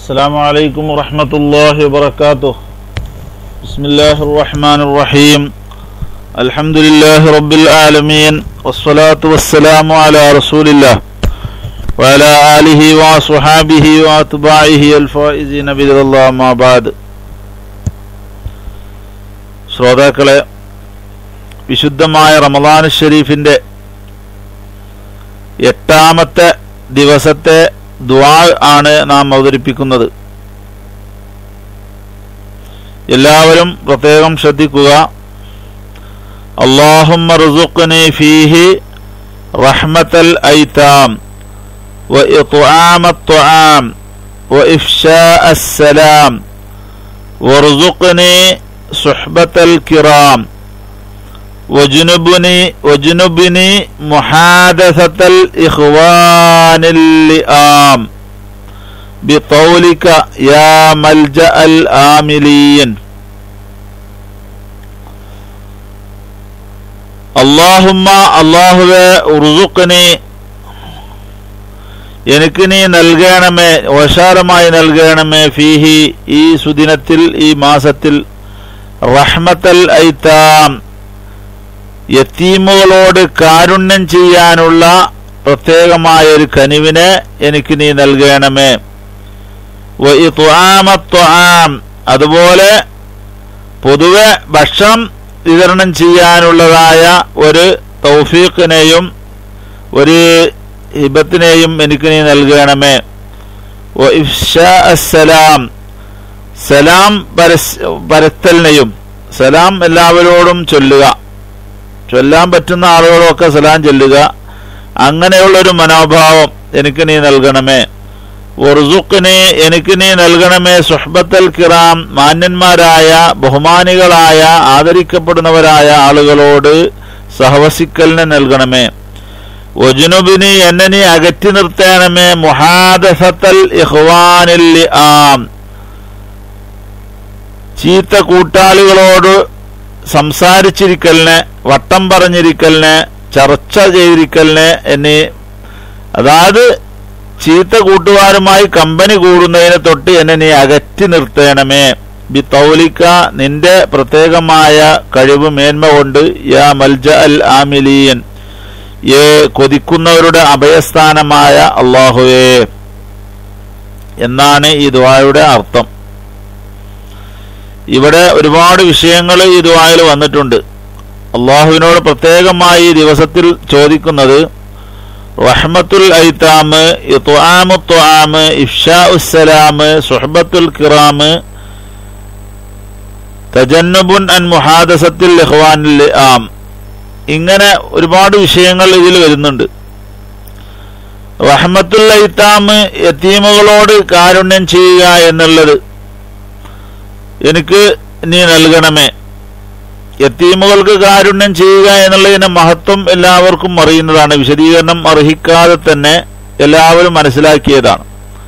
السلام عليكم ورحمة الله وبركاته بسم الله الرحمن الرحيم الحمد لله رب العالمين والصلاة والسلام على رسول الله وعلى آله وصحابه وأتباعه الفائزين بذل الله ما بعد ശ്രോതാക്കളെ വിശുദ്ധമായ റമദാൻ ഷരീഫിന്റെ എട്ടാമത്തെ ദിവസത്തെ ദ്വാ ആണ് നാം അവതരിപ്പിക്കുന്നത് എല്ലാവരും പ്രത്യേകം ശ്രദ്ധിക്കുക അള്ളാഹുമ്മ റുസുഖ്നി ഫീഹി റഹ്മത്തൽ ഐതാം وإطعام الطعام وإفشاء السلام وارزقني صحبة الكرام وجنبني وجنبني محادثة الإخوان اللئام بقولك يا ملجأ الآملين اللهم الله ارزقني എനിക്ക് നീ നൽകണമേ വശാരമായി നൽകണമേ ഫീഹി ഈ സുദിനത്തിൽ ഈ മാസത്തിൽ റഹ്മത്തൽ ഐത്താം യത്തീമുകളോട് കാരുണ്യം ചെയ്യാനുള്ള പ്രത്യേകമായ ഒരു കനിവിനെ എനിക്ക് നീ നൽകണമേ ത്വാം അതുപോലെ പൊതുവെ ഭക്ഷണം വിതരണം ചെയ്യാനുള്ളതായ ഒരു തൗഫീഖിനെയും ഒരു ഹിബത്തിനെയും എനിക്ക് നീ നൽകണമേ സലാം സലാം പരത്തലിനെയും സലാം എല്ലാവരോടും ചൊല്ലുക ചൊല്ലാൻ പറ്റുന്ന ആളുകളൊക്കെ സലാം ചൊല്ലുക അങ്ങനെയുള്ളൊരു മനോഭാവം എനിക്ക് നീ നൽകണമേ ഉറുസുഖിനെ എനിക്ക് നീ നൽകണമേ സുഹബത്തൽ കിറാം മാന്യന്മാരായ ബഹുമാനികളായ ആദരിക്കപ്പെടുന്നവരായ ആളുകളോട് സഹവസിക്കലിനെ നൽകണമേ ഒജുനുബിനി എന്നെ നീ അകറ്റി നിർത്തണമേ മുഹാദസത്തൽ ഇഹ്വാനിൽ ആം ചീത്ത കൂട്ടാളികളോട് സംസാരിച്ചിരിക്കലിനെ വട്ടം പറഞ്ഞിരിക്കലിനെ ചർച്ച ചെയ്തിരിക്കലിനെ എന്നീ അതായത് ചീത്ത കൂട്ടുകാരുമായി കമ്പനി കൂടുന്നതിനെ തൊട്ട് എന്നെ നീ അകറ്റി നിർത്തണമേ ബി തൗലിക്ക നിന്റെ പ്രത്യേകമായ കഴിവ് മേന്മ കൊണ്ട് യാ മൽജ അൽ ആമിലീയൻ ഏ കൊതിക്കുന്നവരുടെ അഭയസ്ഥാനമായ അള്ളാഹുവേ എന്നാണ് ഈ ദ്വായുടെ അർത്ഥം ഇവിടെ ഒരുപാട് വിഷയങ്ങൾ ഈ ദ്വായിൽ വന്നിട്ടുണ്ട് അള്ളാഹുവിനോട് പ്രത്യേകമായി ഈ ദിവസത്തിൽ ചോദിക്കുന്നത് റഹ്മത്തുൽ ഐത്താമ് ഇത്വാമു ത്വാമ് ഇഫ്ഷാ ഉസ്സലാമ് സുഹബത്തുൽ കിറാമ് തജന്നുബുൻ അൻ മുഹാദസത്തിൽ ഇഹ്വാനിൽ ആം ഇങ്ങനെ ഒരുപാട് വിഷയങ്ങൾ ഇതിൽ വരുന്നുണ്ട് റഹ്മത്തുൽ ഐത്താമ് യത്തീമുകളോട് കാരുണ്യം ചെയ്യുക എന്നുള്ളത് എനിക്ക് നീ നൽകണമേ യത്തീമുകൾക്ക് കാരുണ്യം ചെയ്യുക എന്നുള്ളതിന്റെ മഹത്വം എല്ലാവർക്കും അറിയുന്നതാണ് വിശദീകരണം അർഹിക്കാതെ തന്നെ എല്ലാവരും മനസ്സിലാക്കിയതാണ്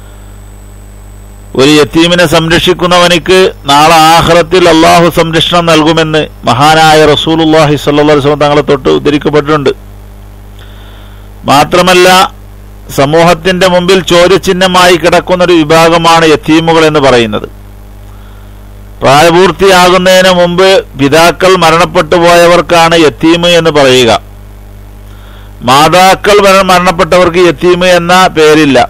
ഒരു യത്തീമിനെ സംരക്ഷിക്കുന്നവനിക്ക് നാളെ ആഹ്റത്തിൽ അള്ളാഹു സംരക്ഷണം നൽകുമെന്ന് മഹാനായ റസൂലുല്ലാഹി സ്വല്ലം തങ്ങളെ തൊട്ട് ഉദ്ധരിക്കപ്പെട്ടിട്ടുണ്ട് മാത്രമല്ല സമൂഹത്തിന്റെ മുമ്പിൽ ചോദ്യചിഹ്നമായി കിടക്കുന്ന ഒരു വിഭാഗമാണ് യത്തീമുകൾ എന്ന് പറയുന്നത് പ്രായപൂർത്തിയാകുന്നതിന് മുമ്പ് പിതാക്കൾ മരണപ്പെട്ടു പോയവർക്കാണ് യത്തീമ് എന്ന് പറയുക മാതാക്കൾ മരണപ്പെട്ടവർക്ക് യത്തീമ് എന്ന പേരില്ല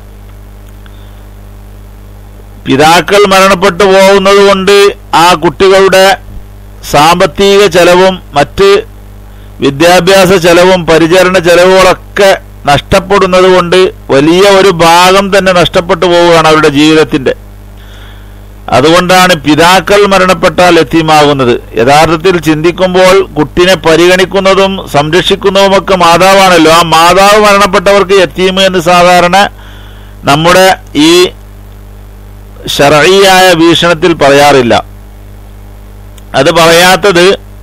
പിതാക്കൾ മരണപ്പെട്ടു പോകുന്നത് കൊണ്ട് ആ കുട്ടികളുടെ സാമ്പത്തിക ചെലവും മറ്റ് വിദ്യാഭ്യാസ ചെലവും പരിചരണ ചെലവുകളൊക്കെ നഷ്ടപ്പെടുന്നത് കൊണ്ട് വലിയ ഒരു ഭാഗം തന്നെ നഷ്ടപ്പെട്ടു പോവുകയാണ് അവരുടെ ജീവിതത്തിന്റെ അതുകൊണ്ടാണ് പിതാക്കൾ മരണപ്പെട്ടാൽ എത്തിയമാകുന്നത് യഥാർത്ഥത്തിൽ ചിന്തിക്കുമ്പോൾ കുട്ടിനെ പരിഗണിക്കുന്നതും സംരക്ഷിക്കുന്നതുമൊക്കെ മാതാവാണല്ലോ ആ മാതാവ് മരണപ്പെട്ടവർക്ക് എത്തീമ് എന്ന് സാധാരണ നമ്മുടെ ഈ ഷറയിയായ വീക്ഷണത്തിൽ പറയാറില്ല അത് പറയാത്തത്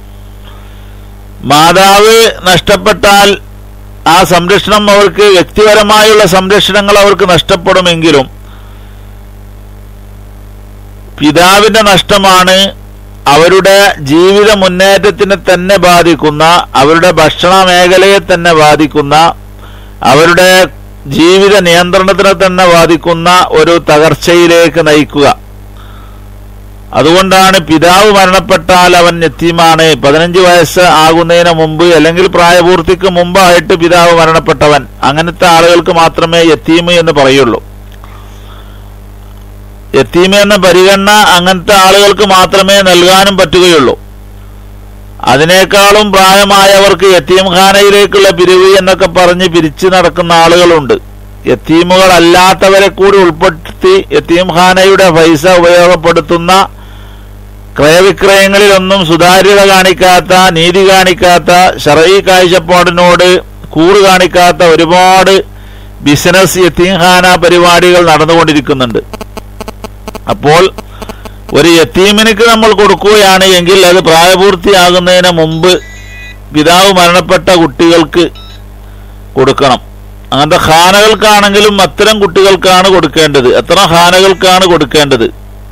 മാതാവ് നഷ്ടപ്പെട്ടാൽ ആ സംരക്ഷണം അവർക്ക് വ്യക്തിപരമായുള്ള സംരക്ഷണങ്ങൾ അവർക്ക് നഷ്ടപ്പെടുമെങ്കിലും പിതാവിന്റെ നഷ്ടമാണ് അവരുടെ ജീവിത മുന്നേറ്റത്തിനെ തന്നെ ബാധിക്കുന്ന അവരുടെ ഭക്ഷണ മേഖലയെ തന്നെ ബാധിക്കുന്ന അവരുടെ ജീവിത നിയന്ത്രണത്തിനെ തന്നെ ബാധിക്കുന്ന ഒരു തകർച്ചയിലേക്ക് നയിക്കുക അതുകൊണ്ടാണ് പിതാവ് മരണപ്പെട്ടാൽ അവൻ യത്തീമാണ് പതിനഞ്ച് വയസ്സ് ആകുന്നതിന് മുമ്പ് അല്ലെങ്കിൽ പ്രായപൂർത്തിക്ക് മുമ്പായിട്ട് പിതാവ് മരണപ്പെട്ടവൻ അങ്ങനത്തെ ആളുകൾക്ക് മാത്രമേ യത്തീമ് എന്ന് പറയുള്ളൂ യത്തീമ് എന്ന പരിഗണന അങ്ങനത്തെ ആളുകൾക്ക് മാത്രമേ നൽകാനും പറ്റുകയുള്ളൂ അതിനേക്കാളും പ്രായമായവർക്ക് യത്തീംഖാനയിലേക്കുള്ള പിരിവ് എന്നൊക്കെ പറഞ്ഞ് പിരിച്ചു നടക്കുന്ന ആളുകളുണ്ട് യത്തീമുകളല്ലാത്തവരെ കൂടി ഉൾപ്പെടുത്തി യത്തീംഖാനയുടെ പൈസ ഉപയോഗപ്പെടുത്തുന്ന ക്രയവിക്രയങ്ങളിലൊന്നും സുതാര്യത കാണിക്കാത്ത നീതി കാണിക്കാത്ത ഷറഈ കാഴ്ചപ്പാടിനോട് കൂറ് കാണിക്കാത്ത ഒരുപാട് ബിസിനസ് യത്തീംഖാന പരിപാടികൾ നടന്നുകൊണ്ടിരിക്കുന്നുണ്ട് അപ്പോൾ ഒരു യത്തീമിനിക്ക് നമ്മൾ കൊടുക്കുകയാണ് എങ്കിൽ അത് പ്രായപൂർത്തിയാകുന്നതിന് മുമ്പ് പിതാവ് മരണപ്പെട്ട കുട്ടികൾക്ക് കൊടുക്കണം അങ്ങനത്തെ ഖാനകൾക്കാണെങ്കിലും അത്തരം കുട്ടികൾക്കാണ് കൊടുക്കേണ്ടത് അത്തരം ഖാനകൾക്കാണ് കൊടുക്കേണ്ടത്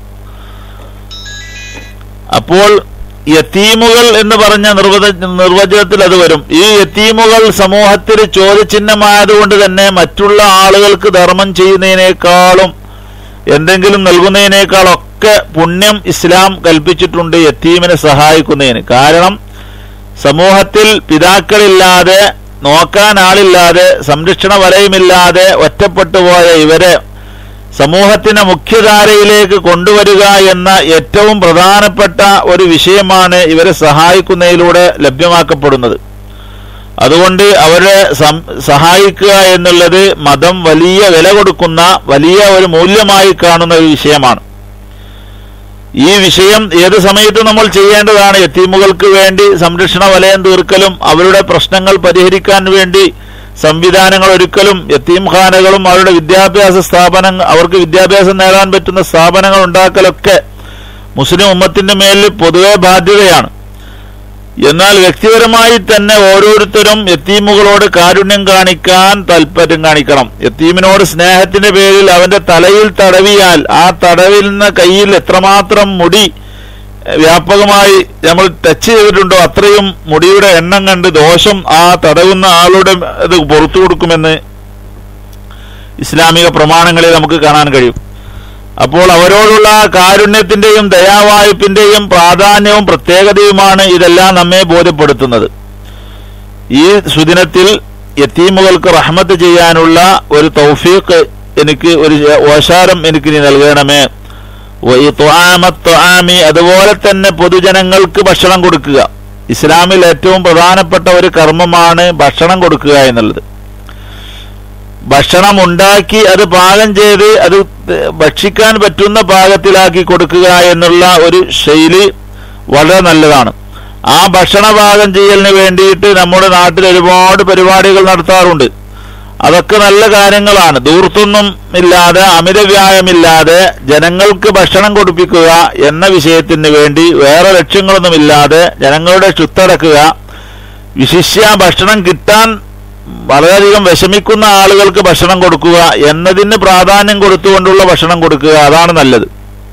അപ്പോൾ യത്തീമുകൾ എന്ന് പറഞ്ഞ നിർവച നിർവചനത്തിൽ അത് വരും ഈ യത്തീമുകൾ സമൂഹത്തിൽ ചോദ്യചിഹ്നമായതുകൊണ്ട് തന്നെ മറ്റുള്ള ആളുകൾക്ക് ധർമ്മം ചെയ്യുന്നതിനേക്കാളും എന്തെങ്കിലും നൽകുന്നതിനേക്കാളൊക്കെ പുണ്യം ഇസ്ലാം കൽപ്പിച്ചിട്ടുണ്ട് യത്തീമിനെ സഹായിക്കുന്നതിന് കാരണം സമൂഹത്തിൽ പിതാക്കളില്ലാതെ നോക്കാൻ ആളില്ലാതെ സംരക്ഷണ വലയമില്ലാതെ ഒറ്റപ്പെട്ടു പോയ ഇവരെ സമൂഹത്തിന്റെ മുഖ്യധാരയിലേക്ക് കൊണ്ടുവരിക എന്ന ഏറ്റവും പ്രധാനപ്പെട്ട ഒരു വിഷയമാണ് ഇവരെ സഹായിക്കുന്നതിലൂടെ ലഭ്യമാക്കപ്പെടുന്നത് അതുകൊണ്ട് അവരെ സം- സഹായിക്കുക എന്നുള്ളത് മതം വലിയ വില കൊടുക്കുന്ന വലിയ ഒരു മൂല്യമായി കാണുന്ന ഒരു വിഷയമാണ് ഈ വിഷയം ഏത് സമയത്തും നമ്മൾ ചെയ്യേണ്ടതാണ് യത്തീമുകൾക്ക് വേണ്ടി സംരക്ഷണ വലയം തീർക്കലും അവരുടെ പ്രശ്നങ്ങൾ പരിഹരിക്കാൻ വേണ്ടി സംവിധാനങ്ങൾ ഒരുക്കലും യത്തീംഖാനകളും അവരുടെ വിദ്യാഭ്യാസ സ്ഥാപനങ്ങൾ അവർക്ക് വിദ്യാഭ്യാസം നേടാൻ പറ്റുന്ന സ്ഥാപനങ്ങൾ ഉണ്ടാക്കലൊക്കെ മുസ്ലിം ഉമ്മത്തിന്റെ മേലിൽ പൊതുവെ ബാധ്യതയാണ് എന്നാൽ വ്യക്തിപരമായി തന്നെ ഓരോരുത്തരും യത്തീമുകളോട് കാരുണ്യം കാണിക്കാൻ താല്പര്യം കാണിക്കണം യത്തീമിനോട് സ്നേഹത്തിന്റെ പേരിൽ അവന്റെ തലയിൽ തടവിയാൽ ആ തടവിൽ നിന്ന് കയ്യിൽ എത്രമാത്രം മുടി എഹ്, വ്യാപകമായി നമ്മൾ ടച്ച് ചെയ്തിട്ടുണ്ടോ അത്രയും മുടിയുടെ എണ്ണം കണ്ട് ദോഷം ആ തടവുന്ന ആളുടെ ഇത് പുറത്തു കൊടുക്കുമെന്ന് ഇസ്ലാമിക പ്രമാണങ്ങളിൽ നമുക്ക് കാണാൻ കഴിയും അപ്പോൾ അവരോടുള്ള കാരുണ്യത്തിന്റെയും ദയാവായ്പിന്റെയും പ്രാധാന്യവും പ്രത്യേകതയുമാണ് ഇതെല്ലാം നമ്മെ ബോധ്യപ്പെടുത്തുന്നത് ഈ സുദിനത്തിൽ യത്തീമുകൾക്ക് റഹ്മത്ത് ചെയ്യാനുള്ള ഒരു തൗഫീഖ് എനിക്ക് ഒരു ഓശാരം എനിക്ക് നീ നൽകണമേ ത്വാമി അതുപോലെ തന്നെ പൊതുജനങ്ങൾക്ക് ഭക്ഷണം കൊടുക്കുക ഇസ്ലാമിൽ ഏറ്റവും പ്രധാനപ്പെട്ട ഒരു കർമ്മമാണ് ഭക്ഷണം കൊടുക്കുക എന്നുള്ളത് ഭക്ഷണം ഉണ്ടാക്കി അത് പാകം ചെയ്ത് അത് ഭക്ഷിക്കാൻ പറ്റുന്ന പാകത്തിലാക്കി കൊടുക്കുക എന്നുള്ള ഒരു ശൈലി വളരെ നല്ലതാണ് ആ ഭക്ഷണ പാകം ചെയ്യലിന് വേണ്ടിയിട്ട് നമ്മുടെ നാട്ടിൽ ഒരുപാട് പരിപാടികൾ നടത്താറുണ്ട് അതൊക്കെ നല്ല കാര്യങ്ങളാണ് ദൂർത്തൊന്നും ഇല്ലാതെ അമിതവ്യായമില്ലാതെ ജനങ്ങൾക്ക് ഭക്ഷണം കൊടുപ്പിക്കുക എന്ന വിഷയത്തിന് വേണ്ടി വേറെ ലക്ഷ്യങ്ങളൊന്നുമില്ലാതെ ജനങ്ങളുടെ ചുത്തടക്കുക വിശിഷ്യ ഭക്ഷണം കിട്ടാൻ വളരെയധികം വിഷമിക്കുന്ന ആളുകൾക്ക് ഭക്ഷണം കൊടുക്കുക എന്നതിന് പ്രാധാന്യം കൊടുത്തുകൊണ്ടുള്ള ഭക്ഷണം കൊടുക്കുക അതാണ് നല്ലത്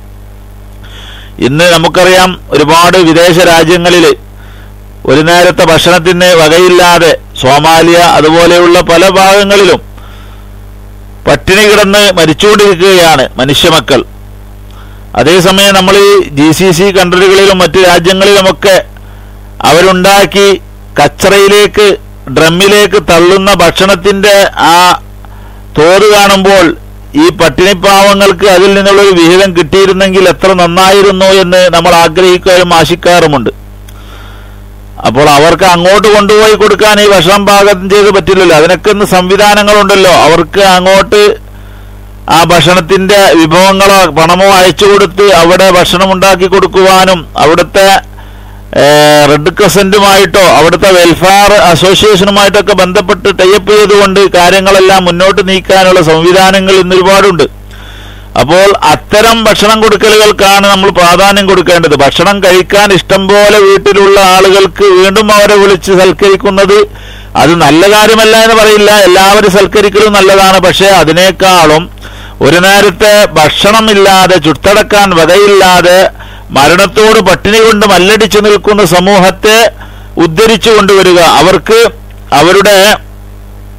ഇന്ന് നമുക്കറിയാം ഒരുപാട് വിദേശ രാജ്യങ്ങളിൽ ഒരു നേരത്തെ ഭക്ഷണത്തിന് വകയില്ലാതെ സോമാലിയ അതുപോലെയുള്ള പല ഭാഗങ്ങളിലും പട്ടിണി കിടന്ന് മരിച്ചുകൊണ്ടിരിക്കുകയാണ് മനുഷ്യമക്കൾ അതേസമയം നമ്മൾ ഈ ജി സി സി കൺട്രികളിലും മറ്റു രാജ്യങ്ങളിലുമൊക്കെ അവരുണ്ടാക്കി കച്ചറയിലേക്ക് ഡ്രമ്മിലേക്ക് തള്ളുന്ന ഭക്ഷണത്തിന്റെ ആ തോത് കാണുമ്പോൾ ഈ പട്ടിണിപ്പാവങ്ങൾക്ക് അതിൽ നിന്നുള്ള ഒരു വിഹിതം കിട്ടിയിരുന്നെങ്കിൽ എത്ര നന്നായിരുന്നു എന്ന് നമ്മൾ ആഗ്രഹിക്കുകയും ആശിക്കാറുമുണ്ട് അപ്പോൾ അവർക്ക് അങ്ങോട്ട് കൊണ്ടുപോയി കൊടുക്കാൻ ഈ ഭക്ഷണം പാകം ചെയ്ത് പറ്റില്ലല്ലോ അതിനൊക്കെ ഇന്ന് സംവിധാനങ്ങളുണ്ടല്ലോ അവർക്ക് അങ്ങോട്ട് ആ ഭക്ഷണത്തിന്റെ വിഭവങ്ങളോ പണമോ അയച്ചു കൊടുത്ത് അവിടെ ഭക്ഷണം ഉണ്ടാക്കി കൊടുക്കുവാനും അവിടുത്തെ ഏഹ്, റെഡ് ക്രസന്റുമായിട്ടോ അവിടുത്തെ വെൽഫെയർ അസോസിയേഷനുമായിട്ടൊക്കെ ബന്ധപ്പെട്ട് ടൈപ്പ് ചെയ്തുകൊണ്ട് കാര്യങ്ങളെല്ലാം മുന്നോട്ട് നീക്കാനുള്ള സംവിധാനങ്ങൾ ഇന്ന് ഒരുപാടുണ്ട് അപ്പോൾ അത്തരം ഭക്ഷണം കൊടുക്കലുകൾക്കാണ് നമ്മൾ പ്രാധാന്യം കൊടുക്കേണ്ടത് ഭക്ഷണം കഴിക്കാൻ ഇഷ്ടം പോലെ വീട്ടിലുള്ള ആളുകൾക്ക് വീണ്ടും അവരെ വിളിച്ച് സൽക്കരിക്കുന്നത് അത് നല്ല കാര്യമല്ല എന്ന് പറയില്ല എല്ലാവരും സൽക്കരിക്കലും നല്ലതാണ് പക്ഷേ അതിനേക്കാളും ഒരു നേരത്തെ ഭക്ഷണമില്ലാതെ ചുട്ടടക്കാൻ വകയില്ലാതെ മരണത്തോട് പട്ടിണി കൊണ്ട് മല്ലടിച്ചു നിൽക്കുന്ന സമൂഹത്തെ ഉദ്ധരിച്ചു കൊണ്ടുവരിക അവർക്ക് അവരുടെ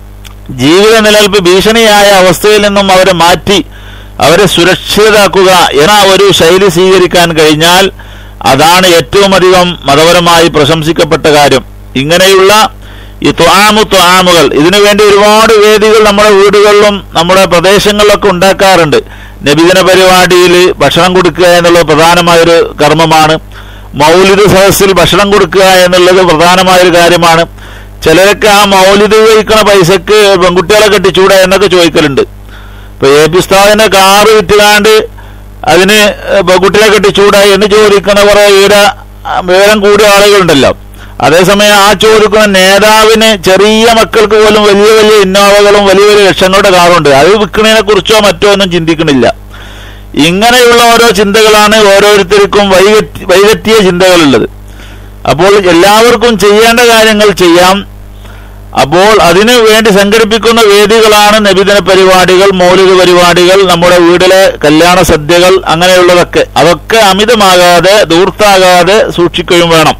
ജീവിത നിലനിൽപ്പ് ഭീഷണിയായ അവസ്ഥയിൽ നിന്നും അവരെ മാറ്റി അവരെ സുരക്ഷിതരാക്കുക എന്ന ഒരു ശൈലി സ്വീകരിക്കാൻ കഴിഞ്ഞാൽ അതാണ് ഏറ്റവും അധികം മതപരമായി പ്രശംസിക്കപ്പെട്ട കാര്യം ഇങ്ങനെയുള്ള ഈ ത്വാമു ത്വാമുകൾ ഇതിനു വേണ്ടി ഒരുപാട് വേദികൾ നമ്മുടെ വീടുകളിലും നമ്മുടെ പ്രദേശങ്ങളിലൊക്കെ ഉണ്ടാക്കാറുണ്ട് നബിദിന പരിപാടിയിൽ ഭക്ഷണം കൊടുക്കുക എന്നുള്ളത് പ്രധാനമായൊരു കർമ്മമാണ് മൗലിദ് സദസ്സിൽ ഭക്ഷണം കൊടുക്കുക എന്നുള്ളത് പ്രധാനമായൊരു കാര്യമാണ് ചിലരൊക്കെ ആ മൗലിദ് കഴിക്കണ പൈസക്ക് പെൺകുട്ടികളെ കെട്ടിച്ചൂടെ എന്നൊക്കെ ചോദിക്കലുണ്ട് ഇപ്പൊ എ പി ഉസ്താദിന്റെ കാറ് വിറ്റുകാണ്ട് അതിന് പെൺകുട്ടികളെ കെട്ടിച്ചൂടെ എന്ന് ചോദിക്കുന്ന കുറെ വിവര വിവരം കൂടിയ ആളുകളുണ്ടല്ലോ അതേസമയം ആ ചോദിക്കുന്ന നേതാവിന് ചെറിയ മക്കൾക്ക് പോലും വലിയ വലിയ ഇന്നോവകളും വലിയ വലിയ ലക്ഷങ്ങളുടെ കാറുണ്ട് അത് വിൽക്കുന്നതിനെ കുറിച്ചോ മറ്റോ ഒന്നും ചിന്തിക്കണില്ല ഇങ്ങനെയുള്ള ഓരോ ചിന്തകളാണ് ഓരോരുത്തർക്കും വൈകറ്റി വൈകറ്റിയ ചിന്തകളുള്ളത് അപ്പോൾ എല്ലാവർക്കും ചെയ്യേണ്ട കാര്യങ്ങൾ ചെയ്യാം അപ്പോൾ അതിനു വേണ്ടി സംഘടിപ്പിക്കുന്ന വേദികളാണ് നബിദിന പരിപാടികൾ മൗലിക പരിപാടികൾ നമ്മുടെ വീട്ടിലെ കല്യാണ സദ്യകൾ അങ്ങനെയുള്ളതൊക്കെ അതൊക്കെ അമിതമാകാതെ ദൂർത്താകാതെ സൂക്ഷിക്കുകയും വേണം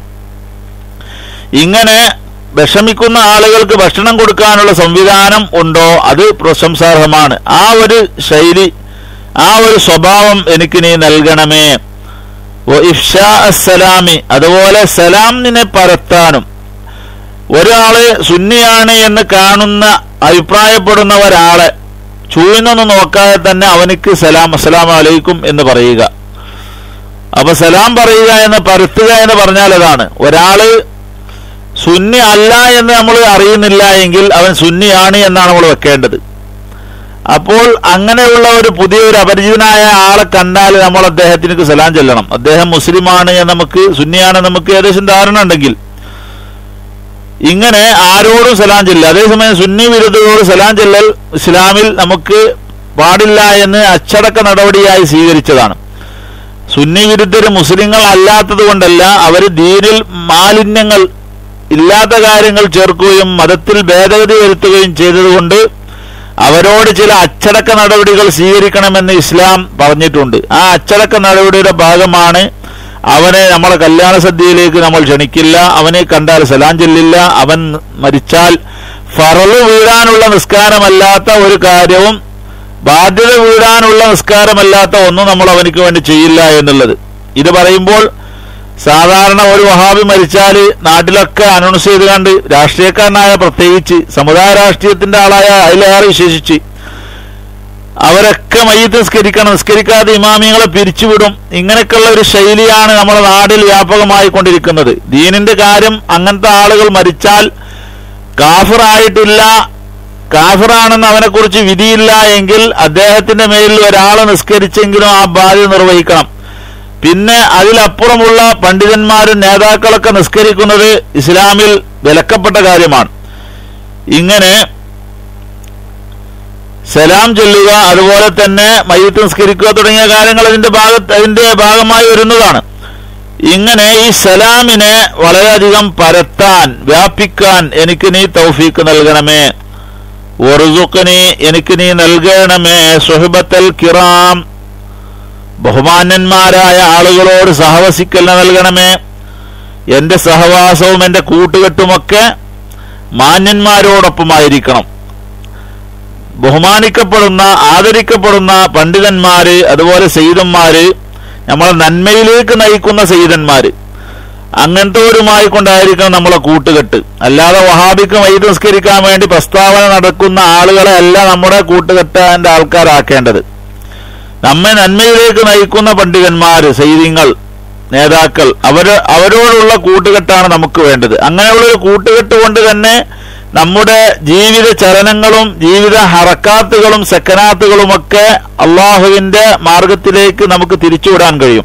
ഇങ്ങനെ വിഷമിക്കുന്ന ആളുകൾക്ക് ഭക്ഷണം കൊടുക്കാനുള്ള സംവിധാനം ഉണ്ടോ അത് പ്രശംസാർഹമാണ് ആ ഒരു ശൈലി ആ ഒരു സ്വഭാവം എനിക്ക് നീ നൽകണമേ ഇഫ്ഷാ അസ്സലാമി അതുപോലെ സലാമിനെ പരത്താനും ഒരാള് സുന്നിയാണ് എന്ന് കാണുന്ന അഭിപ്രായപ്പെടുന്ന ഒരാളെ ചൂഴ്ന്നൊന്നും നോക്കാതെ തന്നെ അവനിക്ക് സലാം അസ്സലാം അലൈക്കും എന്ന് പറയുക അപ്പൊ സലാം പറയുക എന്ന് പരത്തുക എന്ന് പറഞ്ഞാൽ അതാണ് ഒരാള് സുന്നി അല്ല എന്ന് നമ്മൾ അറിയുന്നില്ല എങ്കിൽ അവൻ സുന്നിയാണ് എന്നാണ് നമ്മൾ വെക്കേണ്ടത് അപ്പോൾ അങ്ങനെയുള്ള ഒരു പുതിയ ഒരു അപരിചിതനായ ആളെ കണ്ടാൽ നമ്മൾ അദ്ദേഹത്തിന് സലാം ചെല്ലണം അദ്ദേഹം മുസ്ലിമാണ് എന്ന് നമുക്ക് സുന്നിയാണ് നമുക്ക് ഏകദേശം ധാരണ ഉണ്ടെങ്കിൽ ഇങ്ങനെ ആരോടും സലാം ചെല്ലുക അതേസമയം സുന്നി വിരുദ്ധരോട് സലാം ചെല്ലൽ ഇസ്ലാമിൽ നമുക്ക് പാടില്ല എന്ന് അച്ചടക്ക നടപടിയായി സ്വീകരിച്ചതാണ് സുന്നി വിരുദ്ധര് മുസ്ലിങ്ങൾ അല്ലാത്തത് കൊണ്ടല്ല അവർ ദീനിൽ മാലിന്യങ്ങൾ ഇല്ലാത്ത കാര്യങ്ങൾ ചേർക്കുകയും മതത്തിൽ ഭേദഗതി വരുത്തുകയും ചെയ്തതുകൊണ്ട് അവരോട് ചില അച്ചടക്ക നടപടികൾ സ്വീകരിക്കണമെന്ന് ഇസ്ലാം പറഞ്ഞിട്ടുണ്ട് ആ അച്ചടക്ക നടപടിയുടെ ഭാഗമാണ് അവനെ നമ്മളെ കല്യാണ സദ്യയിലേക്ക് നമ്മൾ ക്ഷണിക്കില്ല അവനെ കണ്ടാൽ സലാം ചെല്ലില്ല അവൻ മരിച്ചാൽ ഫറല് വീഴാനുള്ള നിസ്കാരമല്ലാത്ത ഒരു കാര്യവും ബാധ്യത വീഴാനുള്ള നിസ്കാരമല്ലാത്ത ഒന്നും നമ്മൾ അവനിക്ക് വേണ്ടി ചെയ്യില്ല എന്നുള്ളത് ഇത് പറയുമ്പോൾ സാധാരണ ഒരു വഹാബി മരിച്ചാൽ നാട്ടിലൊക്കെ അനൗൺസ് ചെയ്ത് കണ്ട് രാഷ്ട്രീയക്കാരനായ പ്രത്യേകിച്ച് സമുദായ രാഷ്ട്രീയത്തിന്റെ ആളായ അതിലേറെ വിശേഷിച്ച് അവരൊക്കെ മയ്യത്ത് നിസ്കരിക്കണം നിസ്കരിക്കാതെ ഇമാമിയങ്ങളെ പിരിച്ചുവിടും ഇങ്ങനെയൊക്കെയുള്ള ഒരു ശൈലിയാണ് നമ്മുടെ നാട്ടിൽ വ്യാപകമായി കൊണ്ടിരിക്കുന്നത് ദീനിന്റെ കാര്യം അങ്ങനത്തെ ആളുകൾ മരിച്ചാൽ കാഫിറായിട്ടില്ല കാഫിറാണെന്ന് അവനെക്കുറിച്ച് വിധിയില്ല എങ്കിൽ അദ്ദേഹത്തിന്റെ മേലിൽ ഒരാൾ നിസ്കരിച്ചെങ്കിലും ആ ബാധ്യത നിർവഹിക്കണം പിന്നെ അതിലപ്പുറമുള്ള പണ്ഡിതന്മാരും നേതാക്കളൊക്കെ നിസ്കരിക്കുന്നത് ഇസ്ലാമിൽ വിലക്കപ്പെട്ട കാര്യമാണ് ഇങ്ങനെ സലാം ചൊല്ലുക അതുപോലെ തന്നെ മയ്യത്ത് നിസ്കരിക്കുക തുടങ്ങിയ കാര്യങ്ങൾ അതിന്റെ ഭാഗത്ത് അതിന്റെ ഭാഗമായി വരുന്നതാണ് ഇങ്ങനെ ഈ സലാമിനെ വളരെയധികം പരത്താൻ വ്യാപിക്കാൻ എനിക്ക് നീ തൗഫീക്ക് നൽകണമേ ഒറുസുക്കനി എനിക്ക് നീ നൽകണമേ സുഹബത്തൽ കിറാം ബഹുമാന്യന്മാരായ ആളുകളോട് സഹവസിക്കൽ നൽകണമേ എന്റെ സഹവാസവും എന്റെ കൂട്ടുകെട്ടുമൊക്കെ മാന്യന്മാരോടൊപ്പമായിരിക്കണം ബഹുമാനിക്കപ്പെടുന്ന ആദരിക്കപ്പെടുന്ന പണ്ഡിതന്മാര് അതുപോലെ സെയ്തന്മാര് നമ്മളെ നന്മയിലേക്ക് നയിക്കുന്ന സെയ്തന്മാര് അങ്ങനത്തെവരുമായി കൊണ്ടായിരിക്കണം നമ്മളെ കൂട്ടുകെട്ട് അല്ലാതെ വഹാബിക്ക് വൈദ്യ നിസ്കരിക്കാൻ വേണ്ടി പ്രസ്താവന നടക്കുന്ന ആളുകളെ അല്ല നമ്മുടെ കൂട്ടുകെട്ടാന്റെ ആൾക്കാരാക്കേണ്ടത് നമ്മെ നന്മയിലേക്ക് നയിക്കുന്ന പണ്ഡിതന്മാര് സൈര്യങ്ങൾ നേതാക്കൾ അവര് അവരോടുള്ള കൂട്ടുകെട്ടാണ് നമുക്ക് വേണ്ടത് അങ്ങനെയുള്ള ഒരു കൂട്ടുകെട്ട് കൊണ്ട് തന്നെ നമ്മുടെ ജീവിത ചലനങ്ങളും ജീവിത ഹറക്കാത്തുകളും സെക്കനാത്തുകളുമൊക്കെ അള്ളാഹുവിന്റെ മാർഗത്തിലേക്ക് നമുക്ക് തിരിച്ചുവിടാൻ കഴിയും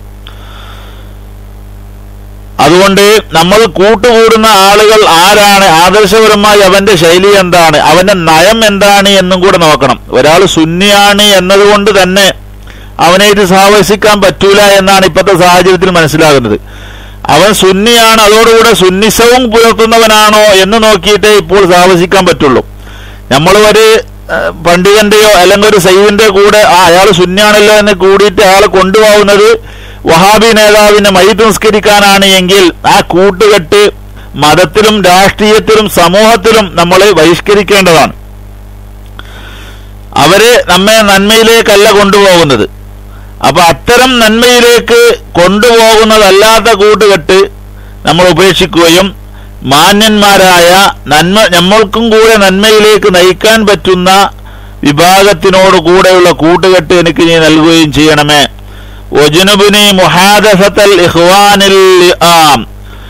അതുകൊണ്ട് നമ്മൾ കൂട്ടുകൂടുന്ന ആളുകൾ ആരാണ് ആദർശപരമായി അവന്റെ ശൈലി എന്താണ് അവന്റെ നയം എന്താണ് എന്നും കൂടെ നോക്കണം ഒരാൾ സുന്നിയാണ് എന്നതുകൊണ്ട് തന്നെ അവനായിട്ട് സഹവസിക്കാൻ പറ്റൂല എന്നാണ് ഇപ്പോഴത്തെ സാഹചര്യത്തിൽ മനസ്സിലാകുന്നത് അവൻ സുന്നിയാണ് അതോടുകൂടെ സുന്നിസവും പുലർത്തുന്നവനാണോ എന്ന് നോക്കിയിട്ടേ ഇപ്പോൾ സഹവസിക്കാൻ പറ്റുള്ളൂ നമ്മൾ ഒരു ഏഹ്, പണ്ഡിതന്റെയോ അല്ലെങ്കിൽ ഒരു സൈവിന്റെ കൂടെ ആ അയാൾ സുന്നിയാണല്ലോ എന്ന് കൂടിയിട്ട് അയാളെ കൊണ്ടുപോകുന്നത് വഹാബി നേതാവിനെ മയ്യത്ത് നിസ്കരിക്കാനാണ് എങ്കിൽ ആ കൂട്ടുകെട്ട് മതത്തിലും രാഷ്ട്രീയത്തിലും സമൂഹത്തിലും നമ്മൾ ബഹിഷ്കരിക്കേണ്ടതാണ് അവര് നമ്മെ നന്മയിലേക്കല്ല കൊണ്ടുപോകുന്നത് അപ്പൊ അത്തരം നന്മയിലേക്ക് കൊണ്ടുപോകുന്നതല്ലാത്ത കൂട്ടുകെട്ട് നമ്മൾ ഉപേക്ഷിക്കുകയും മാന്യന്മാരായ നന്മ നമ്മൾക്കും കൂടെ നന്മയിലേക്ക് നയിക്കാൻ പറ്റുന്ന വിഭാഗത്തിനോട് കൂടെയുള്ള കൂട്ടുകെട്ട് എനിക്ക് നീ നൽകുകയും ചെയ്യണമേ ഒജുനുബിനി മുഹാദസത്തൽ ഇഹ്വാനിൽ ആം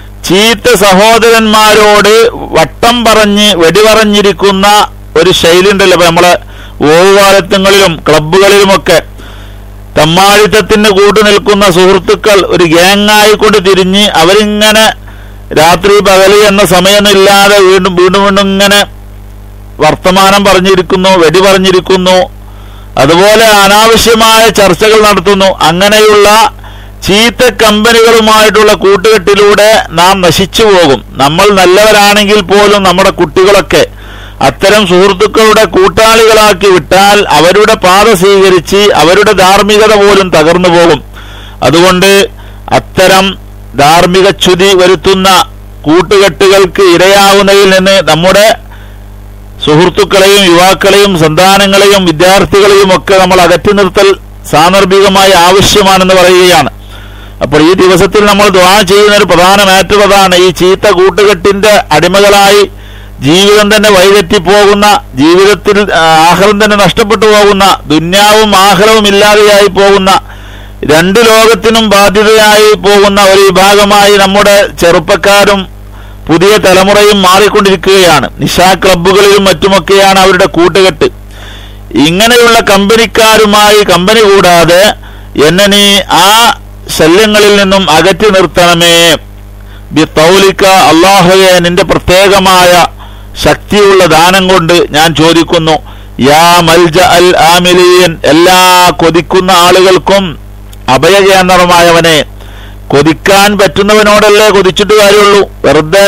ചീത്ത സഹോദരന്മാരോട് വട്ടം പറഞ്ഞ് വെടിപറഞ്ഞിരിക്കുന്ന ഒരു ശൈലി ഉണ്ടല്ലോ ഇപ്പൊ നമ്മളെ ഓവുകാലത്തങ്ങളിലും ക്ലബുകളിലുമൊക്കെ തമ്മാഴിത്തത്തിന് കൂട്ടു നിൽക്കുന്ന സുഹൃത്തുക്കൾ ഒരു ഗ്യാങ്ങായിക്കൊണ്ട് തിരിഞ്ഞ് അവരിങ്ങനെ രാത്രി പകല് എന്ന സമയമൊന്നുമില്ലാതെ വീണ്ടും വീണ്ടും വീണ്ടും ഇങ്ങനെ വർത്തമാനം പറഞ്ഞിരിക്കുന്നു വെടി പറഞ്ഞിരിക്കുന്നു അതുപോലെ അനാവശ്യമായ ചർച്ചകൾ നടത്തുന്നു അങ്ങനെയുള്ള ചീത്ത കമ്പനികളുമായിട്ടുള്ള കൂട്ടുകെട്ടിലൂടെ നാം നശിച്ചു പോകും നമ്മൾ നല്ലവരാണെങ്കിൽ പോലും നമ്മുടെ കുട്ടികളൊക്കെ അത്തരം സുഹൃത്തുക്കളുടെ കൂട്ടാളികളാക്കി വിട്ടാൽ അവരുടെ പാത സ്വീകരിച്ച് അവരുടെ ധാർമ്മികത പോലും തകർന്നു പോകും അതുകൊണ്ട് അത്തരം ധാർമ്മിക ച്യുതി വരുത്തുന്ന കൂട്ടുകെട്ടുകൾക്ക് ഇരയാവുന്നതിൽ നിന്ന് നമ്മുടെ സുഹൃത്തുക്കളെയും യുവാക്കളെയും സന്താനങ്ങളെയും വിദ്യാർത്ഥികളെയും ഒക്കെ നമ്മൾ അകറ്റി നിർത്തൽ സാന്ദർഭികമായി ആവശ്യമാണെന്ന് പറയുകയാണ് അപ്പോൾ ഈ ദിവസത്തിൽ നമ്മൾ ദ്വാ ചെയ്യുന്ന ഒരു പ്രധാന മാറ്റർ അതാണ് ഈ ചീത്ത കൂട്ടുകെട്ടിന്റെ അടിമകളായി ജീവിതം തന്നെ വഴിതെറ്റിപ്പോകുന്ന ജീവിതത്തിൽ ആ, ആഹ്റം തന്നെ നഷ്ടപ്പെട്ടു പോകുന്ന ദുന്യാവും ആഹ്റവും ഇല്ലാതെയായി പോകുന്ന രണ്ട് ലോകത്തിനും ബാധ്യതയായി പോകുന്ന ഒരു വിഭാഗമായി നമ്മുടെ ചെറുപ്പക്കാരും പുതിയ തലമുറയും മാറിക്കൊണ്ടിരിക്കുകയാണ് നിശാ ക്ലബ്ബുകളിലും മറ്റുമൊക്കെയാണ് അവരുടെ കൂട്ടുകെട്ട് ഇങ്ങനെയുള്ള കമ്പനിക്കാരുമായി കമ്പനി കൂടാതെ എന്നെ നീ ആ ശല്യങ്ങളിൽ നിന്നും അകറ്റി നിർത്തണമേ ബി തൗലിക്ക അള്ളാഹുയെ നിന്റെ പ്രത്യേകമായ ശക്തിയുള്ള ദാനം കൊണ്ട് ഞാൻ ചോദിക്കുന്നു യാ മൽജ അൽ ആമിലീൻ എല്ലാ കൊതിക്കുന്ന ആളുകൾക്കും അഭയകേന്ദ്രമായവനെ കൊതിക്കാൻ പറ്റുന്നവനോടല്ലേ കൊതിച്ചിട്ട് കാര്യമുള്ളൂ വെറുതെ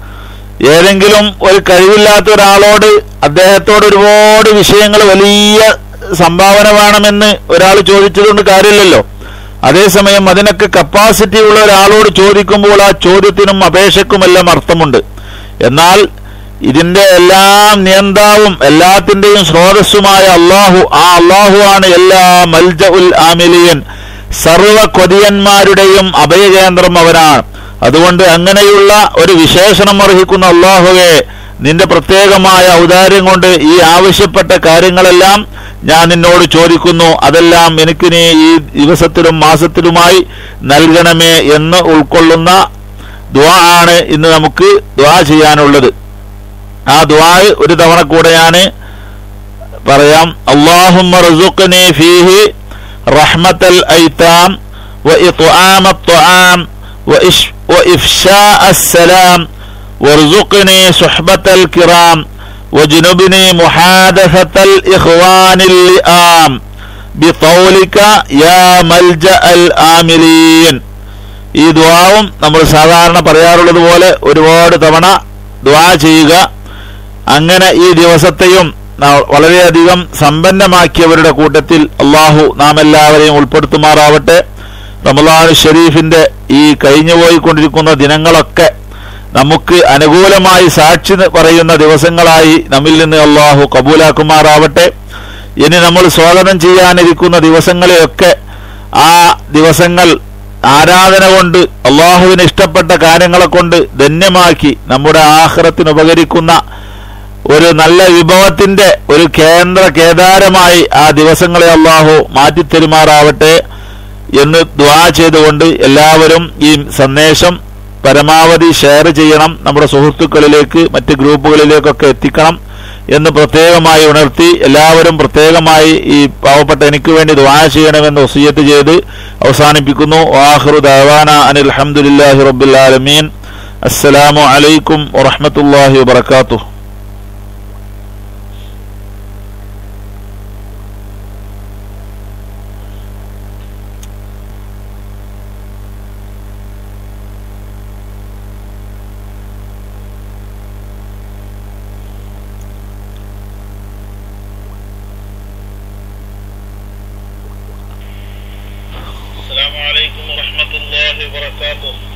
ഏതെങ്കിലും ഒരു കഴിവില്ലാത്ത ഒരാളോട് അദ്ദേഹത്തോട് ഒരുപാട് വിഷയങ്ങൾ വലിയ സംഭാവന വേണമെന്ന് ഒരാൾ ചോദിച്ചതുകൊണ്ട് കാര്യമില്ലല്ലോ അതേസമയം അതിനൊക്കെ കപ്പാസിറ്റി ഉള്ള ഒരാളോട് ചോദിക്കുമ്പോൾ ആ ചോദ്യത്തിനും അപേക്ഷക്കുമെല്ലാം അർത്ഥമുണ്ട് എന്നാൽ ഇതിന്റെ എല്ലാം നിയന്താവും എല്ലാത്തിന്റെയും സ്രോതസ്സുമായ അള്ളാഹു ആ അള്ളാഹു ആണ് എല്ലാ മൽജ ഉൽ ആമിലിയൻ സർവ കൊതിയന്മാരുടെയും അഭയകേന്ദ്രം അവനാണ് അതുകൊണ്ട് അങ്ങനെയുള്ള ഒരു വിശേഷണം അർഹിക്കുന്ന അള്ളാഹുവെ നിന്റെ പ്രത്യേകമായ ഔദാര്യം കൊണ്ട് ഈ ആവശ്യപ്പെട്ട കാര്യങ്ങളെല്ലാം ഞാൻ നിന്നോട് ചോദിക്കുന്നു അതെല്ലാം എനിക്ക് നീ ഈ ദിവസത്തിലും മാസത്തിലുമായി നൽകണമേ എന്ന് ഉൾക്കൊള്ളുന്ന ദ്വാ ആണ് ഇന്ന് നമുക്ക് ദ്വാ ചെയ്യാനുള്ളത് ആ ദ്വാ ഒരു തവണ കൂടെ ഞാൻ പറയാം അള്ളാഹുമ്മ റസുഖ്നി ഫീഹി റഹ്മത്തൽ ഐതാം وإطعام الطعام وإش وإفشاء السلام وارزقني صحبة الكرام واجنبني محادثة الإخوان اللئام بطولك يا ملجأ الآملين ഈ ദ്വാവും നമ്മൾ സാധാരണ പറയാറുള്ളത് പോലെ ഒരുപാട് തവണ ദ്വാ ചെയ്യുക അങ്ങനെ ഈ ദിവസത്തെയും ന- വളരെയധികം സമ്പന്നമാക്കിയവരുടെ കൂട്ടത്തിൽ അള്ളാഹു നാം എല്ലാവരെയും ഉൾപ്പെടുത്തുമാറാവട്ടെ റമലാൻ ഷെരീഫിന്റെ ഈ കഴിഞ്ഞുപോയിക്കൊണ്ടിരിക്കുന്ന ദിനങ്ങളൊക്കെ നമുക്ക് അനുകൂലമായി സാക്ഷി ന- പറയുന്ന ദിവസങ്ങളായി നമ്മിൽ നിന്ന് അള്ളാഹു കബൂലാക്കുമാറാവട്ടെ ഇനി നമ്മൾ സ്വാഗതം ചെയ്യാനിരിക്കുന്ന ദിവസങ്ങളെയൊക്കെ ആ ദിവസങ്ങൾ ആരാധന കൊണ്ട് അള്ളാഹുവിന് ഇഷ്ടപ്പെട്ട കാര്യങ്ങളെ കൊണ്ട് ധന്യമാക്കി നമ്മുടെ ആഹ്റത്തിന് ഉപകരിക്കുന്ന ഒരു നല്ല വിഭവത്തിന്റെ ഒരു കേന്ദ്ര കേദാരമായി ആ ദിവസങ്ങളെ അള്ളാഹു മാറ്റിത്തരുമാറാവട്ടെ എന്ന് ദ്വാ ചെയ്തുകൊണ്ട് എല്ലാവരും ഈ സന്ദേശം പരമാവധി ഷെയർ ചെയ്യണം നമ്മുടെ സുഹൃത്തുക്കളിലേക്ക് മറ്റ് ഗ്രൂപ്പുകളിലേക്കൊക്കെ എത്തിക്കണം എന്ന് പ്രത്യേകമായി ഉണർത്തി എല്ലാവരും പ്രത്യേകമായി ഈ പാവപ്പെട്ട എനിക്ക് വേണ്ടി ദ്വാ ചെയ്യണമെന്ന് വസിയത്ത് ചെയ്ത് അവസാനിപ്പിക്കുന്നു വാഹ്റു ദവാന അനിൽ അഹമ്മദില്ലാഹി റബ്ബിൽ ആലമീൻ അസ്സലാമു അലൈക്കും വറഹ്മത്തുള്ളാഹി വബറകാതുഹു السلام عليكم ورحمة الله وبركاته